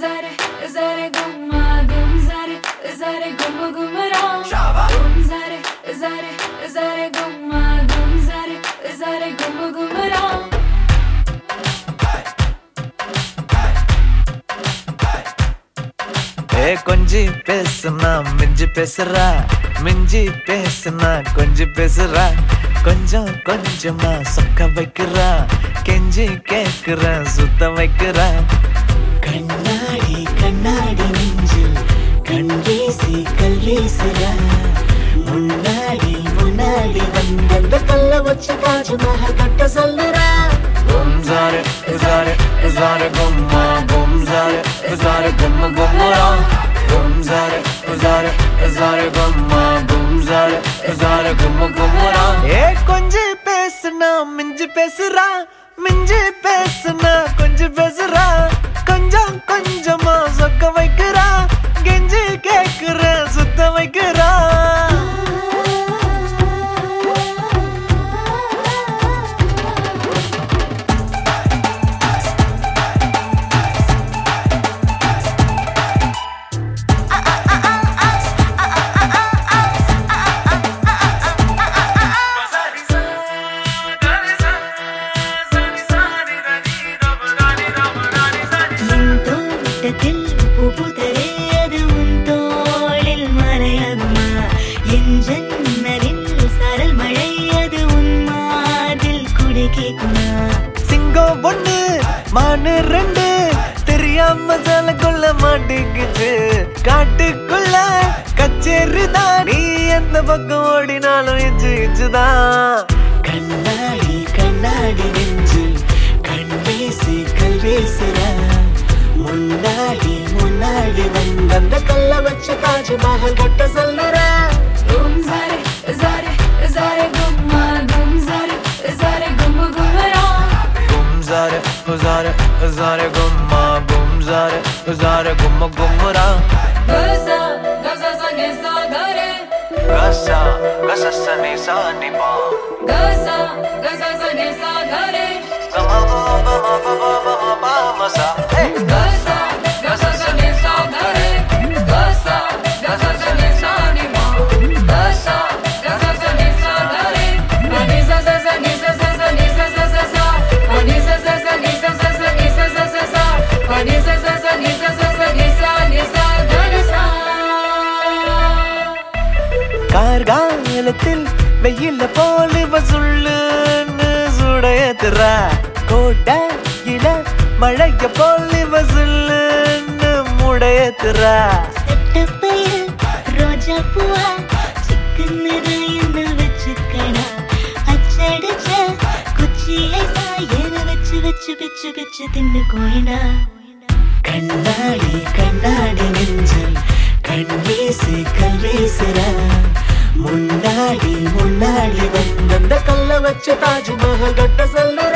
zare zare gumma gum zare zare gumma gumra gum zare zare zare gumma gum zare zare gumma gumra ஏ கொஞ்சி பேசுனா மிஞ்சி பேசுறா மிஞ்சி பேசுனா கொஞ்சி பேசுறா கொஞ்சம் கொஞ்சமா சொக்க வைக்கிறா கெஞ்சி கேக்குறா சுத்த வைக்கிறா கண்ணாடி கண்ணாடி நெஞ்சில் கண் வீசி கல் வீசுற முன்னாடி முன்னாடி வந்த கல்ல வச்சு தாஜ்மஹல் கட்ட சொல்லுற கும் சாரு சாரு சாரு கும்மா கும் சாரு சாரு கும்ம கும்மரா கும் சாரு சாரு சாரு கும்மா கும் சாரு சாரு கும்ம கும்மரா ஏ கொஞ்சி பேசுனா மிஞ்சி பேசுறா மிஞ்சி பேசுனா கொஞ்சம் பேசுறா கொஞ்சம் கொஞ்சமா சொக்க வைக்கிறா கெஞ்சி கேக்குற சுத்த வைக்கிறா என் தோட்டத்தில் புகுதரே அது உன் தோளில் மறையகுமா என் ஜன்னலில் சரல் மழை அது உன் மாதில் குடை கேக்குமா சிங்கம் ஒண்ணு மானு ரெண்டு தெரியாம கொள்ள மாட்டேங்குது காட்டுக்குள்ள கச்சேரி தான் நீ எந்த பக்கம் ஓடினாலும் இச்சு இச்சுதான் கண்ணாடி கண்ணாடி நெஞ்சில் கண் வீசி கல் வீசுற முன்னாடி முன்னாடி வந்த கல்ல வச்சு தாஜ்மஹல் கட்ட சொல்லுற gum zare zare zare gumma gum zare zare gumma gumra கும் சாரு சாரு சாரு கும்மா கும் சாரு சாரு கும்ம கும்மரா gasa gasa sa ne sa gare கசா கச சனி சானி பா gasa gasa sa ne sa gare மசா gasa gasa sa ne sa gare gasa gasa sa ne sa ni ma gasa gasa sa ne sa gare ani sa sa sa ni sa sa sa ni sa sa sa sa ani sa sa sa ni sa sa sa ni sa sa sa sa ani sa sa sa ni sa sa sa ni sa ni sa gare sa கார்காலத்தில் வெயில போலி வசுள்ளுன்னு சுடையத்துறா கோட்டையில மழைய போலி வசுள்ளுன்னு முடையத்துறா செட்டப்பையில் ரோஜா பூவா சிக்கன்னு என்ன வச்சுக்கடா அச்சடிச்ச குச்சியை சாயன வச்சு வச்சு பிச்சு பிச்சு தின்னு கோயிடா கண்ணாடி கண்ணாடி நெஞ்சில் கண் வீசி கல் வீசுற முன்னாடி முன்னாடி வந்த கல்ல வச்சு தாஜ்மஹல் கட்ட சொல்லுற